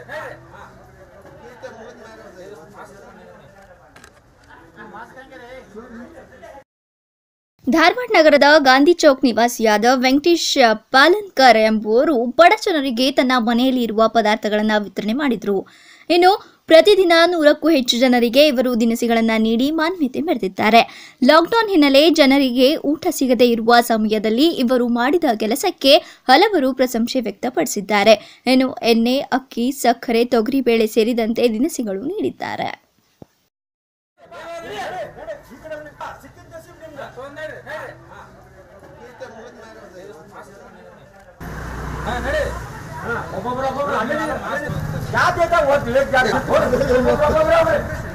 ಧಾರವಾಡ ನಗರದ ಗಾಂಧಿ ಚೌಕ್ ನಿವಾಸಿಯಾದ ವೆಂಕಟೇಶ್ ಪಾಲನ್ಕರ್ ಎಂಬುವರು ಬಡ ಜನರಿಗೆ ತನ್ನ ಮನೆಯಲ್ಲಿ ಇರುವ ಪದಾರ್ಥಗಳನ್ನು ವಿತರಣೆ ಮಾಡಿದರು ಇನ್ನು ಪ್ರತಿದಿನ ನೂರಕ್ಕೂ ಹೆಚ್ಚು ಜನರಿಗೆ ಇವರು ದಿನಸಿಗಳನ್ನು ನೀಡಿ ಮಾನ್ಯತೆ ಮೆರೆದಿದ್ದಾರೆ ಲಾಕ್ಡೌನ್ ಹಿನ್ನೆಲೆ ಜನರಿಗೆ ಊಟ ಸಿಗದೇ ಇರುವ ಸಮಯದಲ್ಲಿ ಇವರು ಮಾಡಿದ ಕೆಲಸಕ್ಕೆ ಹಲವರು ಪ್ರಶಂಸೆ ವ್ಯಕ್ತಪಡಿಸಿದ್ದಾರೆ ಇನ್ನು ಎಣ್ಣೆ ಅಕ್ಕಿ ಸಕ್ಕರೆ ತೊಗರಿಬೇಳೆ ಸೇರಿದಂತೆ ದಿನಸಿಗಳು ನೀಡಿದ್ದಾರೆ ಒಬ್ಬೊಬ್ರು ಒಬ್ಬೊಬ್ರು ಅಲ್ಲೇ ಯಾವ ಬೇಕಾ ಓದ್ತೀವಿ ಒಬ್ಬೊಬ್ರು ಒಬ್ಬೊಬ್ರು